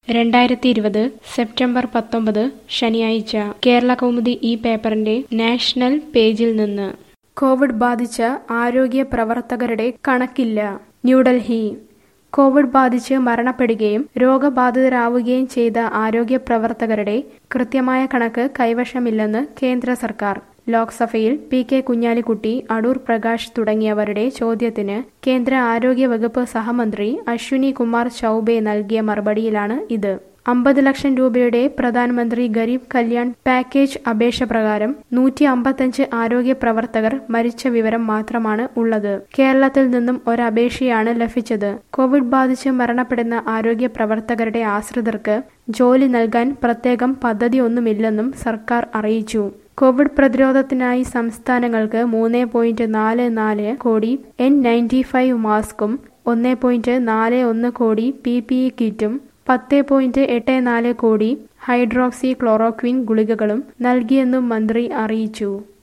രണ്ടായിരത്തി ഇരുപത് സെപ്റ്റംബർ പത്തൊമ്പത് ശനിയാഴ്ച കേരള കൗമുദി ഈ പേപ്പറിന്റെ നാഷണൽ പേജിൽ നിന്ന് കോവിഡ് ബാധിച്ച ആരോഗ്യ പ്രവർത്തകരുടെ കണക്കില്ല ന്യൂഡൽഹി കോവിഡ് ബാധിച്ച് മരണപ്പെടുകയും രോഗബാധിതരാവുകയും ചെയ്ത ആരോഗ്യ പ്രവർത്തകരുടെ കൃത്യമായ കണക്ക് കൈവശമില്ലെന്ന് കേന്ദ്ര സർക്കാർ ലോക്സഭയിൽ പി കെ കുഞ്ഞാലിക്കുട്ടി അടൂർ പ്രകാശ് തുടങ്ങിയവരുടെ ചോദ്യത്തിന് കേന്ദ്ര ആരോഗ്യ വകുപ്പ് സഹമന്ത്രി അശ്വിനി കുമാർ ചൌബെ നൽകിയ മറുപടിയിലാണ് ഇത് അമ്പത് ലക്ഷം രൂപയുടെ പ്രധാനമന്ത്രി ഗരീബ് കല്യാൺ പാക്കേജ് അപേക്ഷ പ്രകാരം നൂറ്റി അമ്പത്തഞ്ച് ആരോഗ്യ പ്രവർത്തകർ മരിച്ച വിവരം മാത്രമാണ് ഉള്ളത് കേരളത്തിൽ നിന്നും ഒരപേക്ഷയാണ് ലഭിച്ചത് കോവിഡ് ബാധിച്ച് മരണപ്പെടുന്ന ആരോഗ്യ പ്രവർത്തകരുടെ ആശ്രിതർക്ക് ജോലി നൽകാൻ പ്രത്യേകം പദ്ധതിയൊന്നുമില്ലെന്നും സർക്കാർ അറിയിച്ചു കോവിഡ് പ്രതിരോധത്തിനായി സംസ്ഥാനങ്ങൾക്ക് മൂന്ന് പോയിന്റ് നാല് നാല് കോടി എൻ നയൻറ്റി ഫൈവ് മാസ്കും ഒന്ന് പോയിന്റ് നാല് ഒന്ന് കോടി പി പി ഇ കിറ്റും പത്ത് പോയിന്റ് എട്ട് നാല് കോടി ഹൈഡ്രോക്സി ക്ലോറോക്വിൻ ഗുളികകളും നൽകിയെന്നും മന്ത്രി അറിയിച്ചു